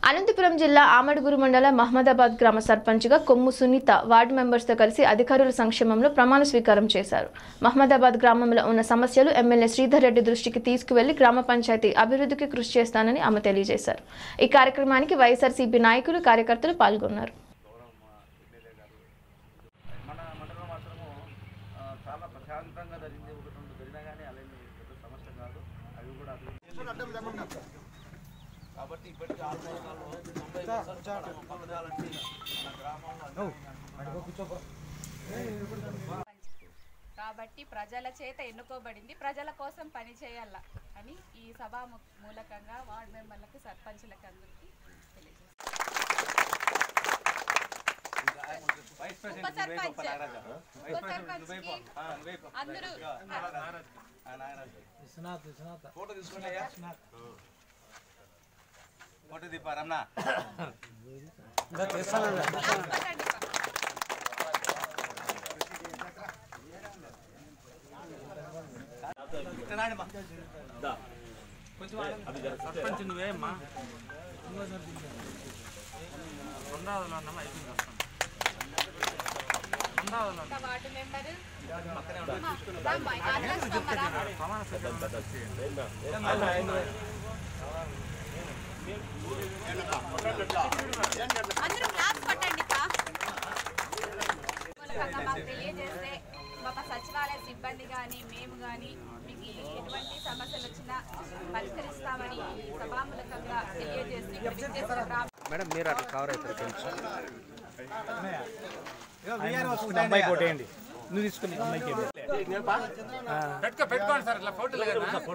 అనంతపురం జిల్లా ఆమడుగురు మండల మహమ్మదాబాద్ గ్రామ సర్పంచ్గా కొమ్ము సునీత వార్డు మెంబర్స్తో కలిసి అధికారుల సంక్షేమంలో ప్రమాణ స్వీకారం చేశారు మహమ్మదాబాద్ గ్రామంలో ఉన్న సమస్యలు ఎమ్మెల్యే శ్రీధర్ రెడ్డి దృష్టికి తీసుకువెళ్లి గ్రామ పంచాయతీ అభివృద్ధికి కృషి చేస్తానని ఆమె తెలియజేశారు ఈ కార్యక్రమానికి వైఎస్ఆర్సీపీ నాయకులు కార్యకర్తలు పాల్గొన్నారు మన మండలం మాత్రము ఆ, చాలా ప్రశాంతంగా జరిగింది ఒకటి రెండు జరిగినా కానీ అలాంటి పెద్ద సమస్య కాదు అవి కూడా అభివృద్ధి కాబట్టి ఇప్పటికీ ఆందోళనలో తొంభై పర్సెంట్ పథకాలన్నీ మన గ్రామంలో కాబట్టి ప్రజల చేత ఎన్నుకోబడింది ప్రజల కోసం పని చేయాల అని ఈ సభా ము- మూలకంగా వార్డు మెంబర్లకు సర్పంచులకు అందరికీ తెలియజేస్తాను ఉప సర్పంచ్ ఉప సర్పంచ్కి అందరూ ఫోటో తీసుకున్నాయా ఫోటో దీపారమ్మా పట్టండి. సర్పంచ్ నువ్వే అమ్మా రెండవదిలో అన్నమా అయిపోయింది వస్తాను రెండవదిలో ఒక వార్డు మెంబరు రామ్మా, ఆదివాసీ రమ్మరా? ప్రమాణ స్వీకారం అందరూ క్లాస్ కొట్టండి కా. మూలకంగా మాకు తెలియజేస్తే మా సచివాలయ సిబ్బంది కానీ మేము కానీ మీకు ఎటువంటి సమస్యలు వచ్చినా పరిష్కరిస్తామని ఈ సభామూలకంగా తెలియజేసి ఇక్కడ విచ్చేసిన గ్రామ మేడం మీరు అట్లా కవర్ అవుతారు కొంచెం అమ్మాయి కొట్టేయండి నువ్వు తీసుకుని అమ్మాయికి పెట్టుకో పెట్టుకోండి సార్ ఇట్లా ఫోటోలు కదా